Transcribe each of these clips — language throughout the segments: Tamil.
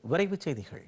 விரைவுச் செய்திகள்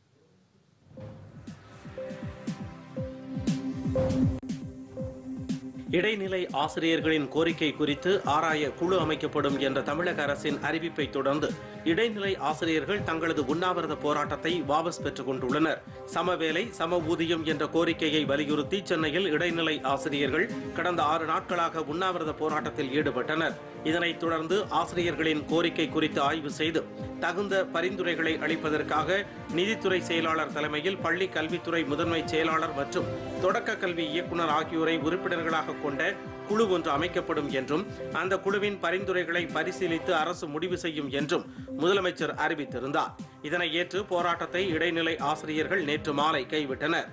இடைநிலை ஆசிரியர்களின் கோரிக்கை குறித்து ஆராய குழு அமைக்கப்படும் என்ற தமிழக அரசின் அறிவிப்பை தொடர்ந்து இடைநிலை ஆசிரியர்கள் தங்களது உண்ணாவிரத போராட்டத்தை வாபஸ் பெற்றுக் கொண்டுள்ளனர் சமவேலை சம ஊதியம் என்ற கோரிக்கையை வலியுறுத்தி சென்னையில் இடைநிலை ஆசிரியர்கள் கடந்த ஆறு நாட்களாக உண்ணாவிரத போராட்டத்தில் ஈடுபட்டனர் இதனைத் தொடர்ந்து ஆசிரியர்களின் கோரிக்கை குறித்து ஆய்வு செய்து தகுந்த பரிந்துரைகளை அளிப்பதற்காக நிதித்துறை செயலாளர் தலைமையில் பள்ளி கல்வித்துறை முதன்மை செயலாளர் மற்றும் தொடக்க கல்வி இயக்குனர் ஆகியோரை உறுப்பினர்களாக கொண்ட குழு ஒன்று அமைக்கப்படும் என்றும் அந்த குழுவின் பரிந்துரைகளை பரிசீலித்து அரசு முடிவு செய்யும் என்றும் முதலமைச்சர் அறிவித்திருந்தார் இதனை ஏற்று போராட்டத்தை இடைநிலை ஆசிரியர்கள் நேற்று மாலை கைவிட்டனர்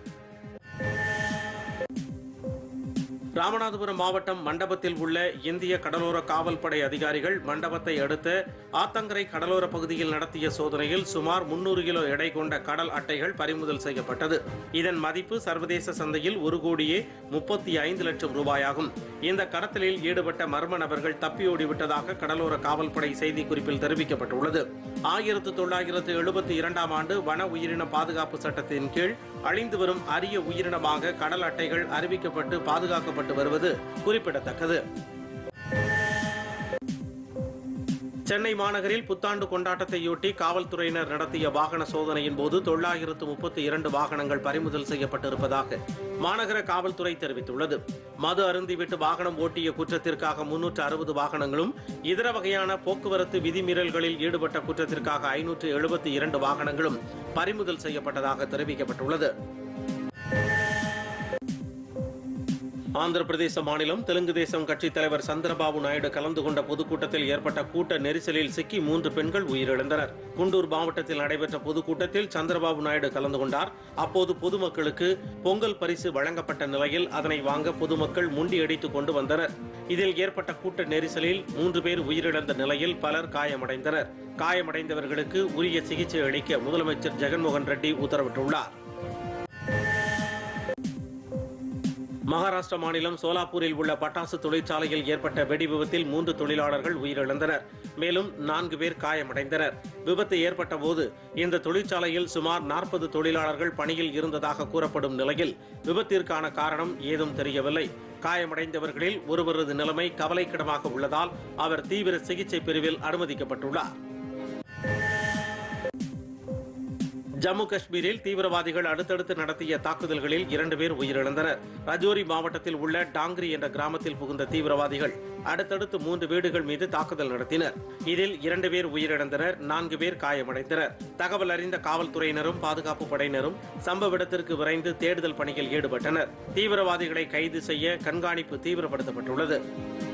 ராமநாதபுரம் மாவட்டம் மண்டபத்தில் உள்ள இந்திய கடலோர காவல்படை அதிகாரிகள் மண்டபத்தை அடுத்த ஆத்தங்கரை கடலோர பகுதியில் நடத்திய சோதனையில் சுமார் முன்னூறு கிலோ எடை கொண்ட கடல் அட்டைகள் பறிமுதல் செய்யப்பட்டது இதன் மதிப்பு சர்வதேச சந்தையில் ஒரு கோடியே முப்பத்தி ஐந்து லட்சம் ரூபாயாகும் இந்த கடத்தலில் ஈடுபட்ட மர்ம நபர்கள் தப்பியோடிவிட்டதாக கடலோர காவல்படை செய்திக்குறிப்பில் தெரிவிக்கப்பட்டுள்ளது ஆயிரத்து தொள்ளாயிரத்து எழுபத்தி இரண்டாம் ஆண்டு வன உயிரின பாதுகாப்பு சட்டத்தின் கீழ் அழிந்து வரும் அரிய உயிரினமாக கடல் அட்டைகள் அறிவிக்கப்பட்டு பாதுகாக்கப்பட்டு வருவது குறிப்பிடத்தக்கது சென்னை மாநகரில் புத்தாண்டு கொண்டாட்டத்தையொட்டி காவல்துறையினர் நடத்திய வாகன சோதனையின் போது தொள்ளாயிரத்து முப்பத்தி இரண்டு வாகனங்கள் பறிமுதல் செய்யப்பட்டிருப்பதாக மாநகர காவல்துறை தெரிவித்துள்ளது மது அருந்திவிட்டு வாகனம் ஓட்டிய குற்றத்திற்காக முன்னூற்று அறுபது வாகனங்களும் இதர வகையான போக்குவரத்து விதிமீறல்களில் ஈடுபட்ட குற்றத்திற்காக ஐநூற்று எழுபத்தி இரண்டு வாகனங்களும் பறிமுதல் செய்யப்பட்டதாக தெரிவிக்கப்பட்டுள்ளது ஆந்திர பிரதேச மாநிலம் தெலுங்கு தேசம் கட்சித் தலைவர் சந்திரபாபு நாயுடு கலந்து கொண்ட பொதுக்கூட்டத்தில் ஏற்பட்ட கூட்ட நெரிசலில் சிக்கி மூன்று பெண்கள் உயிரிழந்தனர் குண்டூர் மாவட்டத்தில் நடைபெற்ற பொதுக்கூட்டத்தில் சந்திரபாபு நாயுடு கலந்து கொண்டார் அப்போது பொதுமக்களுக்கு பொங்கல் பரிசு வழங்கப்பட்ட நிலையில் அதனை வாங்க பொதுமக்கள் முண்டியடித்துக் கொண்டு வந்தனர் இதில் ஏற்பட்ட கூட்ட நெரிசலில் மூன்று பேர் உயிரிழந்த நிலையில் பலர் காயமடைந்தனர் காயமடைந்தவர்களுக்கு உரிய சிகிச்சை அளிக்க முதலமைச்சர் ஜெகன்மோகன் ரெட்டி உத்தரவிட்டுள்ளார் மகாராஷ்டிரா மாநிலம் சோலாப்பூரில் உள்ள பட்டாசு தொழிற்சாலையில் ஏற்பட்ட வெடி விபத்தில் மூன்று தொழிலாளர்கள் உயிரிழந்தனர் மேலும் நான்கு பேர் காயமடைந்தனர் விபத்து ஏற்பட்ட போது இந்த தொழிற்சாலையில் சுமார் நாற்பது தொழிலாளர்கள் பணியில் இருந்ததாக கூறப்படும் நிலையில் விபத்திற்கான காரணம் ஏதும் தெரியவில்லை காயமடைந்தவர்களில் ஒருவரது நிலைமை கவலைக்கிடமாக உள்ளதால் அவர் தீவிர சிகிச்சை பிரிவில் அனுமதிக்கப்பட்டுள்ளார் ஜம்மு காஷ்மீரில் தீவிரவாதிகள் அடுத்தடுத்து நடத்திய தாக்குதல்களில் இரண்டு பேர் உயிரிழந்தனர் ரஜோரி மாவட்டத்தில் உள்ள டாங்கிரி என்ற கிராமத்தில் புகுந்த தீவிரவாதிகள் அடுத்தடுத்து மூன்று வீடுகள் மீது தாக்குதல் நடத்தினர் இதில் இரண்டு பேர் உயிரிழந்தனர் நான்கு பேர் காயமடைந்தனர் தகவல் அறிந்த காவல்துறையினரும் பாதுகாப்பு படையினரும் சம்பவ இடத்திற்கு விரைந்து தேடுதல் பணியில் ஈடுபட்டனர் தீவிரவாதிகளை கைது செய்ய கண்காணிப்பு தீவிரப்படுத்தப்பட்டுள்ளது